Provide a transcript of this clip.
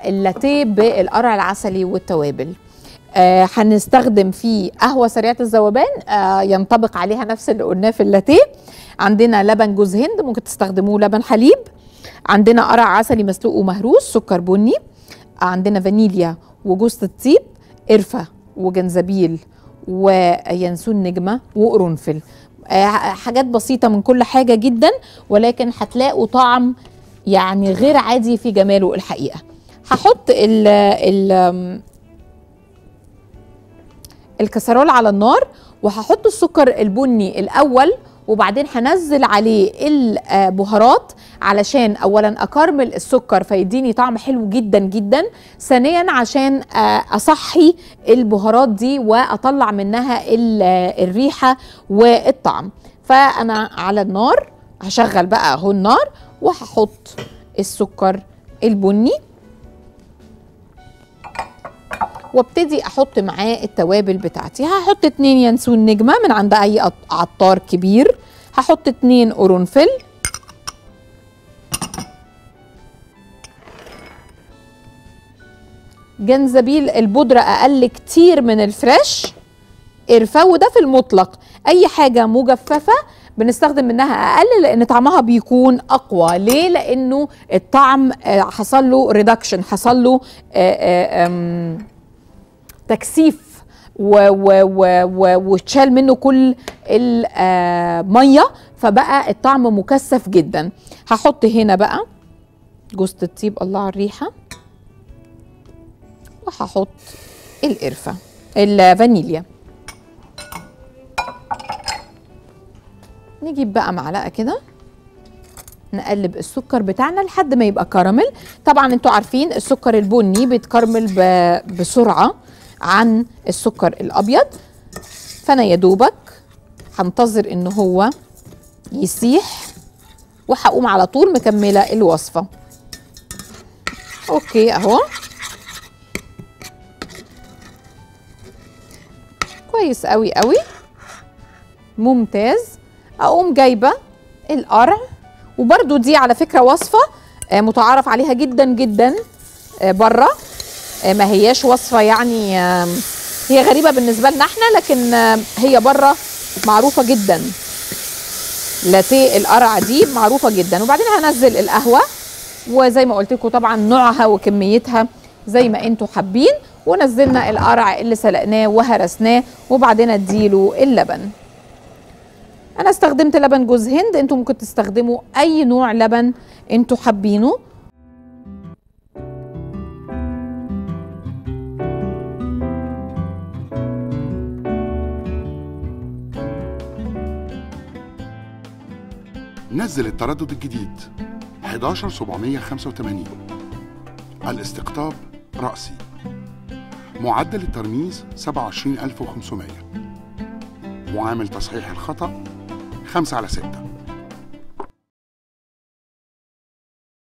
اللاتيه بالقرع العسلي والتوابل آه هنستخدم فيه قهوه سريعه الذوبان آه ينطبق عليها نفس اللي قلناه في اللاتيه عندنا لبن جوز هند ممكن تستخدموه لبن حليب عندنا قرع عسلي مسلوق ومهروس سكر بني عندنا فانيليا وجوز الطيب قرفه وجنزبيل وينسون نجمه وقرنفل آه حاجات بسيطه من كل حاجه جدا ولكن هتلاقوا طعم يعني غير عادي في جماله الحقيقه هحط ال ال الكسرول على النار وهحط السكر البني الاول وبعدين هنزل عليه البهارات علشان اولا اكرمل السكر فيديني طعم حلو جدا جدا ثانيا عشان اصحي البهارات دي واطلع منها الريحه والطعم فانا على النار هشغل بقى اهو النار وهحط السكر البني وابتدي احط معاه التوابل بتاعتي هحط اتنين ينسون نجمه من عند اي عطار كبير هحط اتنين قرنفل جنزبيل البودرة أقل كتير من الفريش قرفة وده في المطلق أي حاجة مجففة بنستخدم منها أقل لأن طعمها بيكون أقوى ليه؟ لأنه الطعم حصل له ريدكشن حصل له تكثيف واتشال منه كل الميه فبقى الطعم مكثف جدا هحط هنا بقى جوز الطيب الله على الريحه وهحط القرفه الفانيليا نجيب بقى معلقه كده نقلب السكر بتاعنا لحد ما يبقى كراميل طبعا انتوا عارفين السكر البني بيتكرمل بسرعه عن السكر الابيض فانا يا دوبك هنتظر ان هو يسيح وهقوم على طول مكمله الوصفه اوكي اهو كويس قوي قوي ممتاز اقوم جايبه القرع وبرده دي على فكره وصفه متعارف عليها جدا جدا بره ما هياش وصفه يعني هي غريبه بالنسبه لنا احنا لكن هي بره معروفه جدا لاتيه القرع دي معروفه جدا وبعدين هنزل القهوه وزي ما قلت لكم طبعا نوعها وكميتها زي ما انتم حابين ونزلنا القرع اللي سلقناه وهرسناه وبعدين اديله اللبن انا استخدمت لبن جوز هند انتم ممكن تستخدموا اي نوع لبن انتم حابينه نزل التردد الجديد 11785 الاستقطاب رأسي معدل الترميز 27500 معامل تصحيح الخطأ 5 على 6